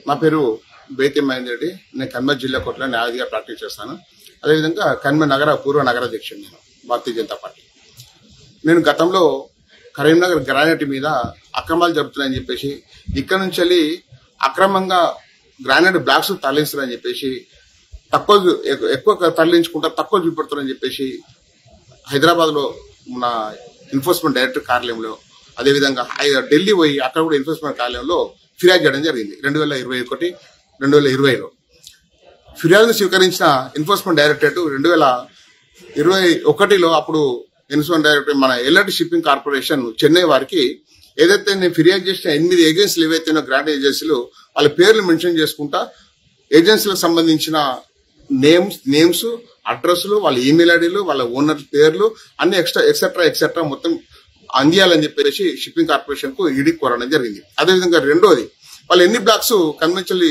నా పేరు బేతి మహేందర్ రెడ్డి నేను కన్మర్ జిల్లా కోర్టులో న్యాయాధిగా ప్రాక్టీస్ చేస్తాను అదేవిధంగా కన్మర్ నగర పూర్వ నగర అధ్యక్షుడు నేను భారతీయ జనతా పార్టీ నేను గతంలో కరీంనగర్ గ్రానైట్ మీద అక్రమాలు జరుగుతున్నాయని చెప్పేసి ఇక్కడ నుంచి వెళ్ళి అక్రమంగా గ్రానైట్ బ్లాక్స్ తరలిస్తారని చెప్పేసి తక్కువ చూ- ఎక్కు- ఎక్కువ తరలించుకుంటా తక్కువ చూపెడతారని చెప్పేసి హైదరాబాద్ లో మన ఎన్ఫోర్స్మెంట్ డైరెక్టర్ కార్యాలయంలో అదేవిధంగా హై- ఢిల్లీ పోయి అక్కడ కూడా ఎన్ఫోర్స్మెంట్ కార్యాలయంలో ఫిర్యాదు చేయడం జరిగింది రెండు వేల ఇరవై ఒకటి రెండు వేల ఇరవైలో ఫిర్యాదును స్వీకరించిన ఎన్ఫోర్స్మెంట్ డైరెక్టరేట్ రెండు వేల ఇరవై ఒకటిలో అప్పుడు ఎన్ఫోర్స్మెంట్ డైరెక్టర్ మన ఎల్ఆర్టి షిప్పింగ్ కార్పొరేషన్ చెన్నై వారికి ఏదైతే నేను ఫిర్యాదు చేసిన ఎనిమిది ఏజెన్సీలు ఏవైతే గ్రాంట్ ఏజెన్సీలు వాళ్ళ పేర్లు మెన్షన్ చేసుకుంటా ఏజెన్సీలకు సంబంధించిన నేమ్స్ నేమ్స్ అడ్రస్లు వాళ్ళ ఈమెయిల్ ఐడీలు వాళ్ళ ఓనర్ పేర్లు అన్ని ఎక్స్ట్రా ఎక్సెట్రా ఎక్సెట్రా మొత్తం అందియాలని చెప్పేసి షిప్పింగ్ కార్పొరేషన్ కు ఈడీ కోరడం జరిగింది అదేవిధంగా రెండోది వాళ్ళు ఎన్ని బ్లాక్స్ కన్వెన్షనల్లీ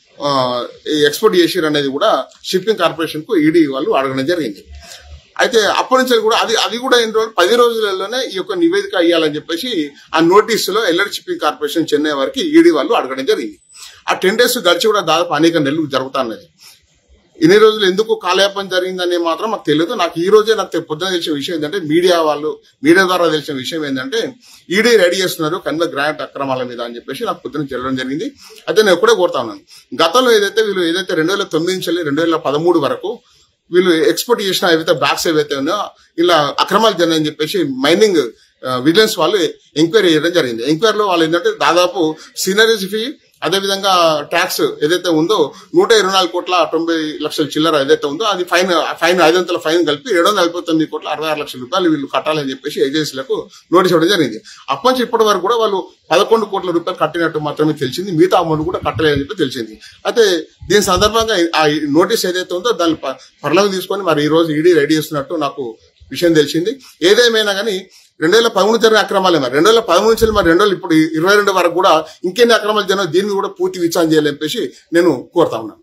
ఎక్స్పోర్ట్ చేసిరు అనేది కూడా షిప్పింగ్ కార్పొరేషన్ కు ఈడీ వాళ్ళు అడగడం జరిగింది అయితే అప్పటి నుంచి కూడా అది అది కూడా ఎన్ని రోజులు పది రోజులలోనే ఈ యొక్క నివేదిక ఇవ్వాలని చెప్పేసి ఆ నోటీసులో ఎల్ఆర్ షిప్పింగ్ కార్పొరేషన్ చెన్నై వారికి ఈడీ వాళ్ళు అడగడం జరిగింది ఆ టెన్ డేస్ గడిచి కూడా దాదాపు అనేక నెలలు జరుగుతున్నది ఇన్ని రోజులు ఎందుకు కాలయాపన జరిగిందని మాత్రం నాకు తెలియదు నాకు ఈ రోజే నాకు తె- పొద్దున తెలిసిన విషయం ఏంటంటే మీడియా వాళ్ళు మీడియా ద్వారా తెలిసిన విషయం ఏంటంటే ఈడీ రెడీ చేస్తున్నారు కన్వ గ్రాంట్ అక్రమాల మీద అని చెప్పేసి నాకు పొద్దున తెలియడం జరిగింది అయితే నేను ఎప్పుడే కోరుతా ఉన్నాను గతంలో ఏదైతే వీళ్ళు ఏదైతే రెండు వేల తొమ్మిది నుంచి వెళ్ళి రెండు వేల పదమూడు వరకు వీళ్ళు ఎక్స్పోర్ట్ చేసిన ఏవైతే బ్యాగ్స్ ఏవైతే ఉన్నాయో ఇలా అక్రమాలు జరిగాయని చెప్పేసి మైనింగ్ విజిలెన్స్ వాళ్ళు ఎంక్వైరీ చేయడం జరిగింది ఎంక్వైరీలో వాళ్ళు ఏంటంటే దాదాపు సీనరీస్ ఫీ అదేవిధంగా ట్యాక్స్ ఏదైతే ఉందో నూట ఇరవై నాలుగు కోట్ల తొంభై లక్షల చిల్లర ఏదైతే ఉందో అది ఫైన్ ఫైన్ ఐదు వందల ఫైన్ కలిపి ఏడు వందల నలభై తొమ్మిది కోట్ల అరవై ఆరు లక్షల రూపాయలు వీళ్ళు కట్టాలని చెప్పేసి ఏజెన్సీలకు నోటీస్ ఇవ్వడం జరిగింది అప్పటి నుంచి ఇప్పటి వరకు కూడా వాళ్ళు పదకొండు కోట్ల రూపాయలు కట్టినట్టు మాత్రమే తెలిసింది మిగతా అమౌంట్ కూడా కట్టలేదని చెప్పి తెలిసింది అయితే దీని సందర్భంగా ఆ నోటీస్ ఏదైతే ఉందో దాన్ని ప- పరిణామం తీసుకొని మరి ఈ రోజు ఈడీ రెడీ చేస్తున్నట్టు నాకు విషయం తెలిసింది ఏదేమైనా కానీ రెండు వేల పదమూడు జరిగిన అక్రమాలే మరి రెండు వేల పదమూడు నుంచి మరి రెండు వేల ఇప్పుడు ఇరవై రెండు వరకు కూడా ఇంకెన్ని అక్రమాలు జరిగినా దీన్ని కూడా పూర్తి విచారణ చేయాలని చెప్పేసి నేను కోరుతా ఉన్నాను